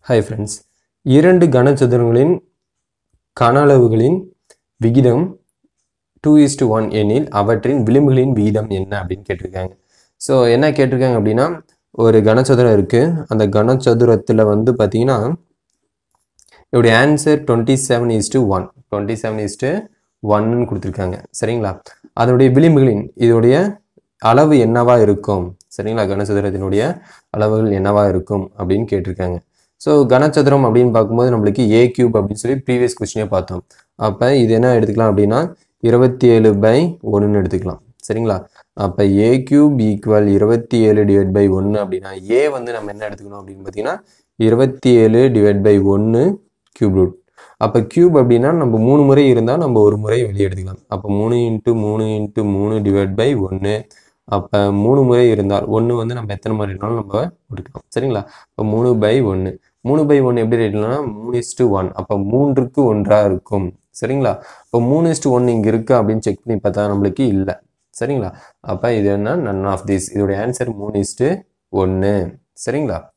hi friends இரண்டு கனசதுரங்களின் கன அளவுகளின் விகிதம் டூ இஸ் டு ஒன் எனில் அவற்றின் விளிம்புகளின் விகிதம் என்ன அப்படின்னு கேட்டிருக்காங்க ஸோ என்ன கேட்டிருக்காங்க அப்படின்னா ஒரு கனசதுரம் இருக்குது அந்த கனசதுரத்தில் வந்து பார்த்தீங்கன்னா இதோடைய answer twenty seven is to one twenty seven is to ஒன்னு கொடுத்துருக்காங்க சரிங்களா அதனுடைய விளிம்புகளின் இதோடைய அளவு என்னவா இருக்கும் சரிங்களா கனசதுரத்தினுடைய அளவுகள் என்னவா இருக்கும் அப்படின்னு கேட்டிருக்காங்க ஸோ கனசதுரம் அப்படின்னு பார்க்கும்போது நம்மளுக்கு ஏ கியூப் அப்படின்னு சொல்லி ப்ரீவியஸ் கொஸ்டினே பார்த்தோம் அப்போ இது என்ன எடுத்துக்கலாம் அப்படின்னா இருபத்தி ஏழு பை ஒன்றுன்னு எடுத்துக்கலாம் சரிங்களா அப்போ ஏ கியூப் ஈக்குவல் இருபத்தி ஏழு டிவைட் பை ஒன்று அப்படின்னா ஏ வந்து நம்ம என்ன எடுத்துக்கணும் அப்படின்னு பார்த்தீங்கன்னா இருபத்தி ஏழு டிவைட் பை ஒன்று கியூப் ரூட் அப்போ கியூப் அப்படின்னா நம்ம மூணு முறை இருந்தால் நம்ம ஒரு முறை வெளியே எடுத்துக்கலாம் அப்போ மூணு இன்ட்டு மூணு இன்ட்டு மூணு டிவைட் பை ஒன்று அப்போ மூணு முறை இருந்தால் ஒன்று வந்து நம்ம எத்தனை முறை இருந்தாலும் நம்ம எடுக்கலாம் சரிங்களா இப்போ மூணு பை ஒன்று மூணு பை ஒன்று எப்படி எடுக்கலாம்னா மூணு இஸ்ட்டு ஒன் அப்போ மூன்றுக்கு ஒன்றாக இருக்கும் சரிங்களா இப்போ மூணு இஸ்ட்டு ஒன் இங்கே இருக்கா அப்படின்னு செக் பண்ணி பார்த்தா நம்மளுக்கு இல்லை சரிங்களா அப்போ இது என்ன நன் ஆஃப் திஸ் இதோடைய ஆன்சர் மூணு இஸ்ட்டு ஒன்று சரிங்களா